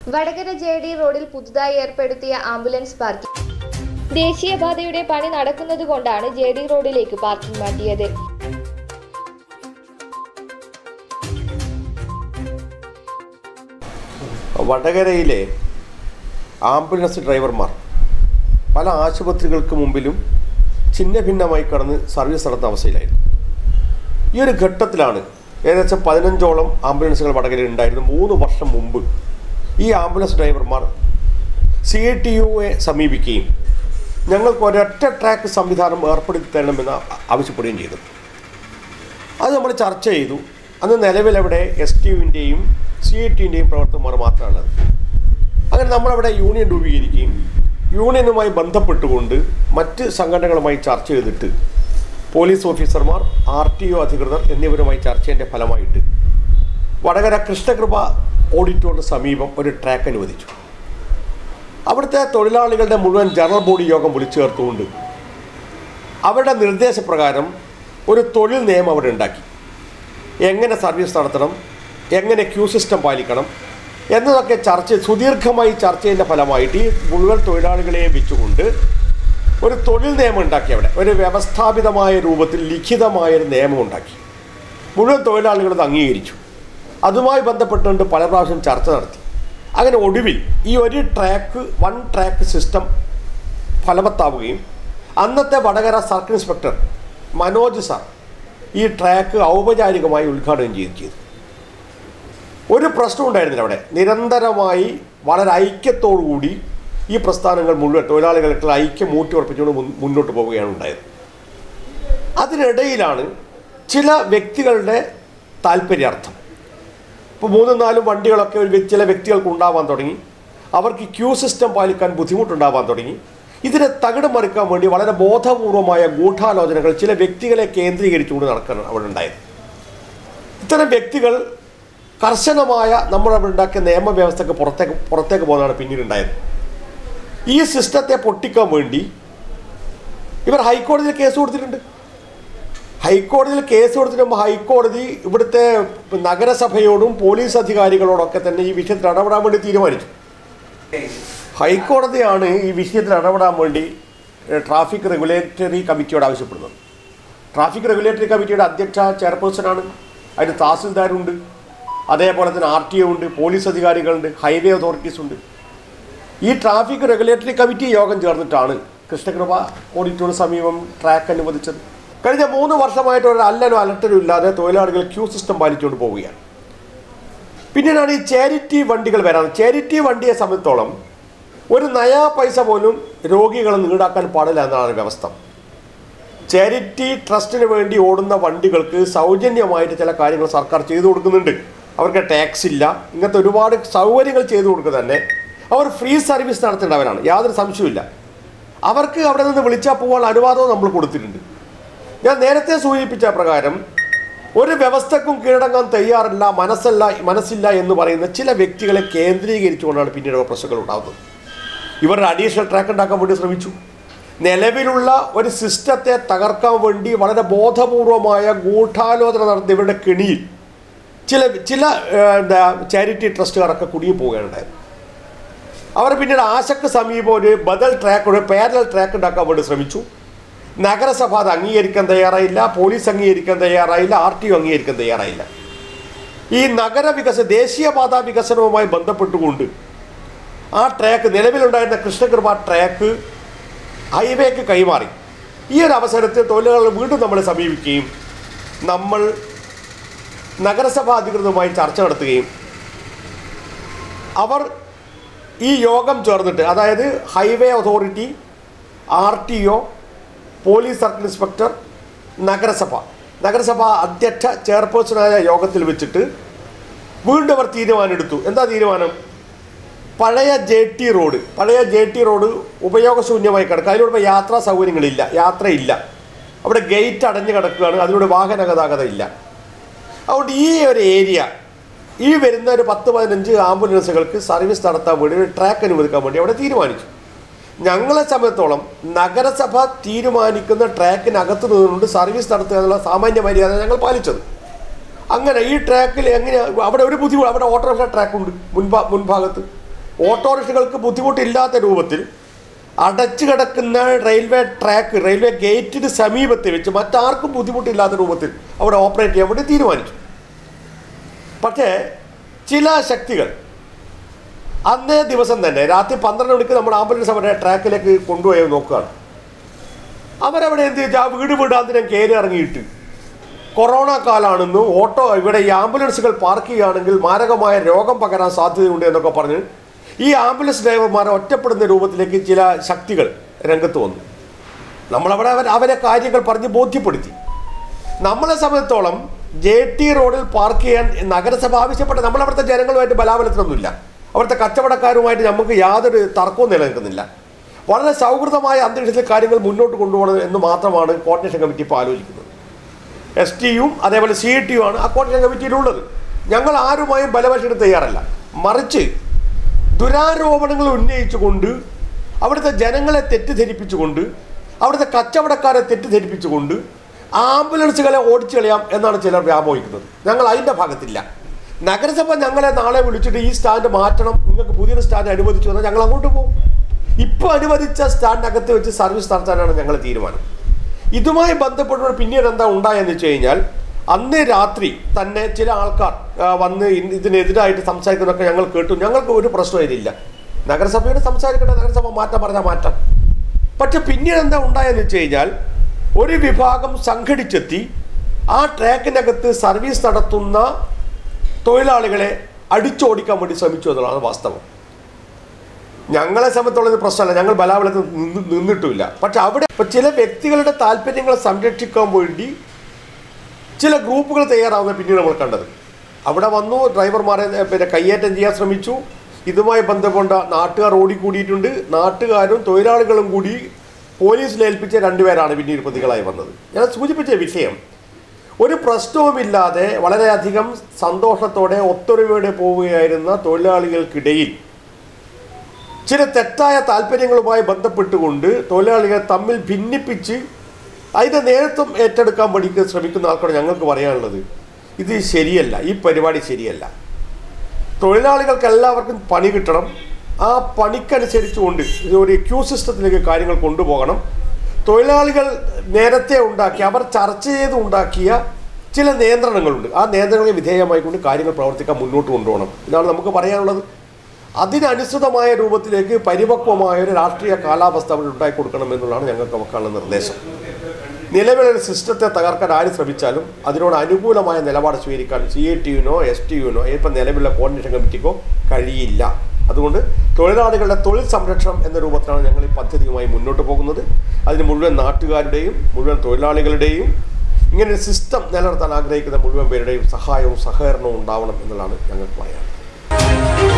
Vadakara J D റോഡിൽ പുതുതായി ഏർപ്പെടുത്തിയ ആംബുലൻസ് പാർക്കിംഗ് ദേശീയപാതയുടെ പണി നടക്കുന്നതുകൊണ്ടാണ് ജെ ഡി റോഡിലേക്ക് പാർക്കിംഗ് മാറ്റിയത് വടകരയിലെ ആംബുലൻസ് ഡ്രൈവർമാർ പല ആശുപത്രികൾക്ക് മുമ്പിലും ഛിന്ന ഭിന്നമായി കടന്ന് സർവീസ് നടത്തുന്ന അവസ്ഥയിലായിരുന്നു ഈ ഒരു ഘട്ടത്തിലാണ് ഏകദേശം പതിനഞ്ചോളം ആംബുലൻസുകൾ വടകരയിൽ ഉണ്ടായിരുന്നു മൂന്ന് വർഷം മുമ്പ് ഈ ആംബുലൻസ് ഡ്രൈവർമാർ സി ഐ ടി യുയെ സമീപിക്കുകയും ഞങ്ങൾക്ക് ഒരൊറ്റ ട്രാക്ക് സംവിധാനം ഏർപ്പെടുത്തി തരണമെന്ന് ആവശ്യപ്പെടുകയും ചെയ്തു അത് നമ്മൾ ചർച്ച ചെയ്തു അന്ന് നിലവിലവിടെ എസ് ടി യുവിൻ്റെയും സി ഐ ടിൻ്റെയും പ്രവർത്തകന്മാർ മാത്രമാണുള്ളത് അങ്ങനെ നമ്മളവിടെ യൂണിയൻ രൂപീകരിക്കുകയും യൂണിയനുമായി ബന്ധപ്പെട്ടുകൊണ്ട് മറ്റ് സംഘടനകളുമായി ചർച്ച ചെയ്തിട്ട് പോലീസ് ഓഫീസർമാർ ആർ ടി ഒ അധികൃതർ എന്നിവരുമായി ചർച്ചയുടെ ഫലമായിട്ട് വടകര കൃഷ്ണകൃപ ഓഡിറ്റോറിന് സമീപം ഒരു ട്രാക്ക് അനുവദിച്ചു അവിടുത്തെ തൊഴിലാളികളുടെ മുഴുവൻ ജനറൽ ബോഡി യോഗം വിളിച്ചു ചേർത്തുകൊണ്ട് അവരുടെ നിർദ്ദേശപ്രകാരം ഒരു തൊഴിൽ നിയമം അവിടെ ഉണ്ടാക്കി എങ്ങനെ സർവീസ് നടത്തണം എങ്ങനെ ക്യൂ സിസ്റ്റം പാലിക്കണം എന്നതൊക്കെ ചർച്ച സുദീർഘമായി ചർച്ചയുടെ ഫലമായിട്ട് ഈ മുഴുവൻ തൊഴിലാളികളെയും വെച്ചുകൊണ്ട് ഒരു തൊഴിൽ നിയമം ഉണ്ടാക്കി അവിടെ ഒരു വ്യവസ്ഥാപിതമായ രൂപത്തിൽ ലിഖിതമായ ഒരു നിയമം ഉണ്ടാക്കി മുഴുവൻ തൊഴിലാളികളും അത് അംഗീകരിച്ചു അതുമായി ബന്ധപ്പെട്ടുകൊണ്ട് പല പ്രാവശ്യം ചർച്ച നടത്തി അങ്ങനെ ഒടുവിൽ ഈ ഒരു ട്രാക്ക് വൺ ട്രാക്ക് സിസ്റ്റം ഫലവത്താവുകയും അന്നത്തെ Vadakara circle inspector Manoj sir ഈ ട്രാക്ക് ഔപചാരികമായി ഉദ്ഘാടനം ചെയ്യുകയും ചെയ്തു ഒരു പ്രശ്നം ഉണ്ടായിരുന്നില്ല അവിടെ നിരന്തരമായി വളരെ ഐക്യത്തോടുകൂടി ഈ പ്രസ്ഥാനങ്ങൾ മുഴുവൻ തൊഴിലാളികൾക്ക് ഐക്യം ഊട്ടിയുറപ്പിച്ചുകൊണ്ട് മുൻ- മുന്നോട്ട് പോവുകയാണ് ഉണ്ടായത് അതിനിടയിലാണ് ചില വ്യക്തികളുടെ താല്പര്യാർത്ഥം ഇപ്പോൾ മൂന്നും നാലും വണ്ടികളൊക്കെ ഒരു വ്യ- ചില വ്യക്തികൾക്ക് ഉണ്ടാവാൻ തുടങ്ങി അവർക്ക് ക്യൂ സിസ്റ്റം പാലിക്കാൻ ബുദ്ധിമുട്ടുണ്ടാവാൻ തുടങ്ങി ഇതിനെ തകിടം മറിക്കാൻ വേണ്ടി വളരെ ബോധപൂർവമായ ഗൂഢാലോചനകൾ ചില വ്യക്തികളെ കേന്ദ്രീകരിച്ചുകൊണ്ട് നടക്കാൻ അവിടെ ഉണ്ടായത് ഇത്തരം വ്യക്തികൾ കർശനമായ നമ്മൾ അവിടെ ഉണ്ടാക്കിയ നിയമവ്യവസ്ഥക്ക് പുറത്തേക്ക് പുറത്തേക്ക് പോകുന്നതാണ് പിന്നീട് ഉണ്ടായത് ഈ സിസ്റ്റത്തെ പൊട്ടിക്കാൻ വേണ്ടി ഇവർ ഹൈക്കോടതിയിൽ കേസ് കൊടുത്തിട്ടുണ്ട് ഹൈക്കോടതിയിൽ കേസ് കൊടുത്തിട്ടുമ്പോൾ ഹൈക്കോടതി ഇവിടുത്തെ നഗരസഭയോടും പോലീസ് അധികാരികളോടൊക്കെ തന്നെ ഈ വിഷയത്തിൽ ഇടപെടാൻ വേണ്ടി തീരുമാനിച്ചു ഹൈക്കോടതിയാണ് ഈ വിഷയത്തിൽ ഇടപെടാൻ വേണ്ടി ഏഹ്, ട്രാഫിക് റെഗുലേറ്ററി കമ്മിറ്റിയോട് ആവശ്യപ്പെടുന്നത് ട്രാഫിക് റെഗുലേറ്ററി കമ്മിറ്റിയുടെ അധ്യക്ഷ ചെയർപേഴ്സണാണ് അതിന് തഹസിൽദാരുണ്ട് അതേപോലെ തന്നെ ആർ ടി ഒ ഉണ്ട് പോലീസ് അധികാരികളുണ്ട് ഹൈവേ അതോറിറ്റീസ് ഉണ്ട് ഈ ട്രാഫിക് റെഗുലേറ്ററി കമ്മിറ്റി യോഗം ചേർന്നിട്ടാണ് കൃഷ്ണകൃപ ഓഡിറ്റോറിന് സമീപം ട്രാക്ക് അനുവദിച്ചത് കഴിഞ്ഞ മൂന്ന് വർഷമായിട്ട് ഒരു അല്ലനോ അലട്ടലും ഇല്ലാതെ തൊഴിലാളികൾ ക്യൂ സിസ്റ്റം പാലിച്ചുകൊണ്ട് പോവുകയാണ് പിന്നീടാണ് ഈ ചാരിറ്റി വണ്ടികൾ വരാൻ ചാരിറ്റി വണ്ടിയെ സംബന്ധിച്ചോളം ഒരു നയാ പൈസ പോലും രോഗികളെ ഈടാക്കാൻ പാടില്ല എന്നാണ് വ്യവസ്ഥ ചാരിറ്റി ട്രസ്റ്റിന് വേണ്ടി ഓടുന്ന വണ്ടികൾക്ക് സൗജന്യമായിട്ട് ചില കാര്യങ്ങൾ സർക്കാർ ചെയ്തു കൊടുക്കുന്നുണ്ട് അവർക്ക് ടാക്സ് ഇല്ല ഇങ്ങനത്തെ ഒരുപാട് സൗകര്യങ്ങൾ ചെയ്തു കൊടുക്കുക തന്നെ അവർ ഫ്രീ സർവീസ് നടത്തേണ്ടവരാണ് യാതൊരു സംശയവുമില്ല അവർക്ക് അവിടെ നിന്ന് വിളിച്ചാൽ പോകാൻ അനുവാദവും നമ്മൾ കൊടുത്തിട്ടുണ്ട് ഞാൻ നേരത്തെ സൂചിപ്പിച്ച പ്രകാരം ഒരു വ്യവസ്ഥക്കും കീഴടങ്ങാൻ തയ്യാറില്ല മനസ്സല്ല മനസ്സില്ല എന്ന് പറയുന്ന ചില വ്യക്തികളെ കേന്ദ്രീകരിച്ചുകൊണ്ടാണ് പിന്നീട് പ്രശ്നങ്ങൾ ഉണ്ടാകുന്നത് ഇവരുടെ അഡീഷണൽ ട്രാക്ക് ഉണ്ടാക്കാൻ വേണ്ടി ശ്രമിച്ചു നിലവിലുള്ള ഒരു സിസ്റ്റത്തെ തകർക്കാൻ വേണ്ടി വളരെ ബോധപൂർവമായ ഗൂഢാലോചന നടത്തിയ ഇവരുടെ കെണിയിൽ ചില ചില ഏഹ്, എന്താ ചാരിറ്റി ട്രസ്റ്റുകാരൊക്കെ കുടുങ്ങി പോവുകയുണ്ടായത് അവർ പിന്നീട് ആശക്ക് സമീപം ഒരു ബദൽ ട്രാക്ക് ഒരു പാരലൽ ട്രാക്ക് ഉണ്ടാക്കാൻ വേണ്ടി ശ്രമിച്ചു നഗരസഭ അത് അംഗീകരിക്കാൻ തയ്യാറായില്ല പോലീസ് അംഗീകരിക്കാൻ തയ്യാറായില്ല ആർ ടി ഒ അംഗീകരിക്കാൻ തയ്യാറായില്ല ഈ നഗര വികസന ദേശീയപാത വികസനവുമായി ബന്ധപ്പെട്ടുകൊണ്ട് ആ ട്രാക്ക് നിലവിലുണ്ടായിരുന്ന കൃഷ്ണകൃപ ട്രാക്ക് ഹൈവേക്ക് കൈമാറി ഈ ഒരു അവസരത്തിൽ തൊഴിലാളികൾ വീണ്ടും നമ്മളെ സമീപിക്കുകയും നമ്മൾ നഗരസഭാ അധികൃതരുമായി ചർച്ച നടത്തുകയും അവർ ഈ യോഗം ചേർന്നിട്ട് അതായത് highway authority R T O police circle inspector നഗരസഭ നഗരസഭ അധ്യക്ഷ ചെയർപേഴ്സണായ യോഗത്തിൽ വെച്ചിട്ട് വീണ്ടും അവർ തീരുമാനമെടുത്തു എന്താ തീരുമാനം പഴയ ജെ ടി റോഡ് പഴയ ജെ ടി റോഡ് ഉപയോഗശൂന്യമായി കിടക്കുക അതിലൂടെ ഇപ്പോൾ യാത്രാ സൗകര്യങ്ങളില്ല യാത്രയില്ല അവിടെ ഗേറ്റ് അടഞ്ഞു കിടക്കുകയാണ് അതിലൂടെ വാഹന ഗതാഗതം ഇല്ല അതുകൊണ്ട് ഈ ഒരു ഏരിയ ഈ വരുന്ന ഒരു പത്ത് പതിനഞ്ച് ആംബുലൻസുകൾക്ക് സർവീസ് നടത്താൻ വേണ്ടി ഒരു ട്രാക്ക് അനുവദിക്കാൻ വേണ്ടി അവിടെ തീരുമാനിച്ചു ഞങ്ങളെ സംബന്ധിച്ചോളം നഗരസഭ തീരുമാനിക്കുന്ന ട്രാക്കിനകത്ത് നിന്നുകൊണ്ട് സർവീസ് നടത്തുക എന്നുള്ള സാമാന്യ മര്യാദ ഞങ്ങൾ പാലിച്ചത് അങ്ങനെ ഈ ട്രാക്കിൽ എങ്ങനെ അവിടെ ഒരു ബുദ്ധിമുട്ട് അവിടെ ഓട്ടോറിക്ഷ ട്രാക്കുണ്ട് മുൻഭാ മുൻഭാഗത്ത് ഓട്ടോറിക്ഷകൾക്ക് ബുദ്ധിമുട്ടില്ലാത്ത രൂപത്തിൽ അടച്ചു കിടക്കുന്ന റെയിൽവേ ട്രാക്ക് റെയിൽവേ ഗേറ്റിന് സമീപത്ത് വെച്ച് മറ്റാർക്കും ബുദ്ധിമുട്ടില്ലാത്ത രൂപത്തിൽ അവിടെ ഓപ്പറേറ്റ് ചെയ്യാൻ വേണ്ടി തീരുമാനിച്ചു പക്ഷേ ചില ശക്തികൾ അന്നേ ദിവസം തന്നെ രാത്രി പന്ത്രണ്ട് മണിക്ക് നമ്മുടെ ആംബുലൻസ് അവരെ ട്രാക്കിലേക്ക് കൊണ്ടുപോയി നോക്കുകയാണ് അവരവിടെ എന്ത് വെച്ചാൽ ആ വീട് വീടാന്തിനും കയറി ഇറങ്ങിയിട്ട് കൊറോണ കാലാണെന്നും ഓട്ടോ ഇവിടെ ഈ ആംബുലൻസുകൾ പാർക്ക് ചെയ്യുകയാണെങ്കിൽ മാരകമായ രോഗം പകരാൻ സാധ്യതയുണ്ട് എന്നൊക്കെ പറഞ്ഞ് ഈ ആംബുലൻസ് ഡ്രൈവർമാരെ ഒറ്റപ്പെടുന്ന രൂപത്തിലേക്ക് ചില ശക്തികൾ രംഗത്ത് വന്നു നമ്മളവിടെ അവർ അവരെ കാര്യങ്ങൾ പറഞ്ഞ് ബോധ്യപ്പെടുത്തി നമ്മളെ സംബന്ധിച്ചോളം ജെ ടി റോഡിൽ പാർക്ക് ചെയ്യാൻ നഗരസഭ ആവശ്യപ്പെട്ട നമ്മളവിടുത്തെ ജനങ്ങളുമായിട്ട് ബലാബലത്തിനൊന്നുമില്ല അവിടുത്തെ കച്ചവടക്കാരുമായിട്ട് നമുക്ക് യാതൊരു തർക്കവും നിലനിൽക്കുന്നില്ല വളരെ സൗഹൃദമായ അന്തരീക്ഷത്തിൽ കാര്യങ്ങൾ മുന്നോട്ട് കൊണ്ടുപോകണം എന്ന് മാത്രമാണ് കോർഡിനേഷൻ കമ്മിറ്റി ഇപ്പോൾ ആലോചിക്കുന്നത് എസ് ടിയും അതേപോലെ സി ടിയും ആണ് ആ കോർഡിനേഷൻ കമ്മിറ്റിയിലുള്ളത് ഞങ്ങൾ ആരുമായും ബലപരീക്ഷണം തയ്യാറല്ല മറിച്ച് ദുരാരോപണങ്ങൾ ഉന്നയിച്ചുകൊണ്ട് അവിടുത്തെ ജനങ്ങളെ തെറ്റിദ്ധരിപ്പിച്ചുകൊണ്ട് അവിടുത്തെ കച്ചവടക്കാരെ തെറ്റിദ്ധരിപ്പിച്ചുകൊണ്ട് ആംബുലൻസുകളെ ഓടിച്ചു കളയാം എന്നാണ് ചിലർ വ്യാമോഹിക്കുന്നത് ഞങ്ങൾ അതിൻ്റെ ഭാഗത്തില്ല നഗരസഭ ഞങ്ങളെ നാളെ വിളിച്ചിട്ട് ഈ സ്റ്റാൻഡ് മാറ്റണം നിങ്ങൾക്ക് പുതിയൊരു സ്റ്റാൻഡ് അനുവദിച്ചു എന്നാൽ ഞങ്ങൾ അങ്ങോട്ട് പോകും ഇപ്പോൾ അനുവദിച്ച സ്റ്റാൻഡിനകത്ത് വെച്ച് സർവീസ് നടത്താനാണ് ഞങ്ങൾ തീരുമാനം ഇതുമായി ബന്ധപ്പെട്ട് പിന്നീട് എന്താ ഉണ്ടായെന്ന് വെച്ച് കഴിഞ്ഞാൽ അന്ന് രാത്രി തന്നെ ചില ആൾക്കാർ ആ, വന്ന് ഇൻ- ഇതിനെതിരായിട്ട് സംസാരിക്കുന്നതൊക്കെ ഞങ്ങൾ കേട്ടു ഞങ്ങൾക്ക് ഒരു പ്രശ്നവും ഇതില്ല നഗരസഭയോട് സംസാരിക്കട്ടെ നഗരസഭ മാറ്റം പറഞ്ഞാൽ മാറ്റം പക്ഷെ പിന്നീട് എന്താ ഉണ്ടായെന്ന് വെച്ച് കഴിഞ്ഞാൽ ഒരു വിഭാഗം സംഘടിച്ചെത്തി ആ ട്രാക്കിനകത്ത് സർവീസ് നടത്തുന്ന തൊഴിലാളികളെ അടിച്ചോടിക്കാൻ വേണ്ടി ശ്രമിച്ചു എന്നുള്ളതാണ് വാസ്തവം ഞങ്ങളെ സംബന്ധിച്ചുള്ള ഒരു പ്രശ്നമല്ല ഞങ്ങൾ ബലാബലത്തിൽ നിന്ന് നിന്നിട്ടുമില്ല പക്ഷെ അവിടെ ഇപ്പൊ ചില വ്യക്തികളുടെ താല്പര്യങ്ങളെ സംരക്ഷിക്കാൻ വേണ്ടി ചില ഗ്രൂപ്പുകൾ തയ്യാറാവുന്ന പിന്നീട് നമ്മൾ കണ്ടത് അവിടെ വന്നു ഡ്രൈവർമാരെ ഏ, പിന്നെ കയ്യേറ്റം ചെയ്യാൻ ശ്രമിച്ചു ഇതുമായി ബന്ധപ്പെട്ട നാട്ടുകാർ ഓടിക്കൂടിയിട്ടുണ്ട് നാട്ടുകാരും തൊഴിലാളികളും കൂടി പോലീസിൽ ഏൽപ്പിച്ച രണ്ടുപേരാണ് പിന്നീട് പ്രതികളായി വന്നത് ഞാൻ സൂചിപ്പിച്ച വിഷയം ഒരു പ്രശ്നവുമില്ലാതെ വളരെയധികം സന്തോഷത്തോടെ ഒത്തൊരുമയോടെ പോവുകയായിരുന്ന തൊഴിലാളികൾക്കിടയിൽ ചില തെറ്റായ താല്പര്യങ്ങളുമായി ബന്ധപ്പെട്ടുകൊണ്ട് തൊഴിലാളികളെ തമ്മിൽ ഭിന്നിപ്പിച്ച് അതിൻ്റെ നേതൃത്വം ഏറ്റെടുക്കാൻ വേണ്ടി ശ്രമിക്കുന്ന ആൾക്കാരോട് ഞങ്ങൾക്ക് പറയാനുള്ളത് ഇത് ശരിയല്ല ഈ പരിപാടി ശരിയല്ല തൊഴിലാളികൾക്ക് എല്ലാവർക്കും പണി കിട്ടണം ആ പണിക്കനുസരിച്ചുകൊണ്ട് ഇത് ഒരു ക്യൂ സിസ്റ്റത്തിലേക്ക് കാര്യങ്ങൾ കൊണ്ടുപോകണം തൊഴിലാളികൾ നേരത്തെ ഉണ്ടാക്കിയ അവർ ചർച്ച ചെയ്ത് ഉണ്ടാക്കിയ ചില നിയന്ത്രണങ്ങളുണ്ട് ആ നിയന്ത്രണങ്ങൾക്ക് വിധേയമായിക്കൊണ്ട് കാര്യങ്ങൾ പ്രവർത്തിക്കാൻ മുന്നോട്ട് കൊണ്ടുപോകണം ഇതാണ് നമുക്ക് പറയാനുള്ളത് അതിനനുസൃതമായ രൂപത്തിലേക്ക് പരിപക്വമായ ഒരു രാഷ്ട്രീയ കാലാവസ്ഥ അവിടെ ഉണ്ടാക്കി കൊടുക്കണം എന്നുള്ളതാണ് ഞങ്ങൾക്ക് വെക്കാനുള്ള നിർദ്ദേശം നിലവിലെ സിസ്റ്റത്തെ തകർക്കാൻ ആര് ശ്രമിച്ചാലും അതിനോട് അനുകൂലമായ നിലപാട് സ്വീകരിക്കാൻ സി എ ടിയുനോ എസ് ടി യുനോ ഇപ്പം നിലവിലുള്ള കോർഡിനേഷൻ കമ്മിറ്റിക്കോ കഴിയില്ല അതുകൊണ്ട് തൊഴിലാളികളുടെ തൊഴിൽ സംരക്ഷണം എന്ന രൂപത്തിലാണ് ഞങ്ങൾ ഈ പദ്ധതിയുമായി മുന്നോട്ട് പോകുന്നത് അതിന് മുഴുവൻ നാട്ടുകാരുടെയും മുഴുവൻ തൊഴിലാളികളുടെയും ഇങ്ങനെ ഒരു സിസ്റ്റം നിലനിർത്താൻ ആഗ്രഹിക്കുന്ന മുഴുവൻ പേരുടെയും സഹായവും സഹകരണവും ഉണ്ടാവണം എന്നുള്ളതാണ് ഞങ്ങൾക്ക് പറയാനുള്ളത്